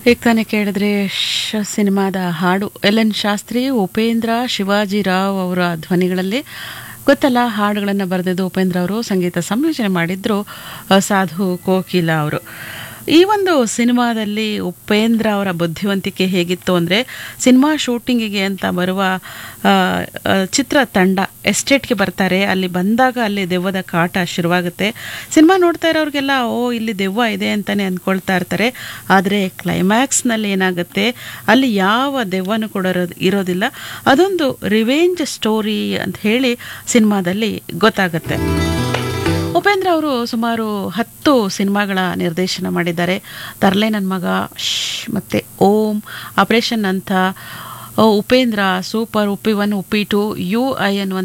ಈಗ ತಾನೇ ಕೇಳಿದ್ರೆ ಶ ಸಿನಿಮಾದ ಹಾಡು ಎಲ್ ಎನ್ ಶಾಸ್ತ್ರಿ ಉಪೇಂದ್ರ ಶಿವಾಜಿರಾವ್ ಅವರ ಧ್ವನಿಗಳಲ್ಲಿ ಗೊತ್ತಲ್ಲ ಹಾಡುಗಳನ್ನು ಬರೆದಿದ್ದು ಉಪೇಂದ್ರ ಅವರು ಸಂಗೀತ ಸಂಯೋಜನೆ ಮಾಡಿದ್ರು ಅ, ಸಾಧು ಕೋಕಿಲ ಅವರು ಈ ಒಂದು ಸಿನಿಮಾದಲ್ಲಿ ಉಪೇಂದ್ರ ಅವರ ಬುದ್ಧಿವಂತಿಕೆ ಹೇಗಿತ್ತು ಅಂದರೆ ಸಿನಿಮಾ ಶೂಟಿಂಗಿಗೆ ಅಂತ ಬರುವ ಆ, ಆ, ಚಿತ್ರ ತಂಡ ಎಸ್ಟೇಟ್ಗೆ ಬರ್ತಾರೆ ಅಲ್ಲಿ ಬಂದಾಗ ಅಲ್ಲಿ ದೆವ್ವದ ಕಾಟ ಶುರುವಾಗುತ್ತೆ ಸಿನಿಮಾ ನೋಡ್ತಾ ಇರೋರಿಗೆಲ್ಲ ಓ ಇಲ್ಲಿ ದೆವ್ವ ಇದೆ ಅಂತಲೇ ಅಂದ್ಕೊಳ್ತಾ ಇರ್ತಾರೆ ಆದರೆ ಕ್ಲೈಮ್ಯಾಕ್ಸ್ನಲ್ಲಿ ಏನಾಗುತ್ತೆ ಅಲ್ಲಿ ಯಾವ ದೆವ್ವನೂ ಕೂಡ ಇರೋದ್- ಇರೋದಿಲ್ಲ ಅದೊಂದು ರಿವೆಂಜ್ ಸ್ಟೋರಿ ಅಂತ ಹೇಳಿ ಸಿನಿಮಾದಲ್ಲಿ ಗೊತ್ತಾಗುತ್ತೆ ಉಪೇಂದ್ರ ಅವರು ಸುಮಾರು ಹತ್ತು ಸಿನಿಮಾಗಳ ನಿರ್ದೇಶನ ಮಾಡಿದ್ದಾರೆ ತರ್ಲೆ ನನ್ನ ಮಗ ಶ್ ಮತ್ತು ಓಂ ಆಪರೇಷನ್ ಅಂತ ಆ, Upendra super Uppi one Uppi two U I ಅನ್ನುವಂಥ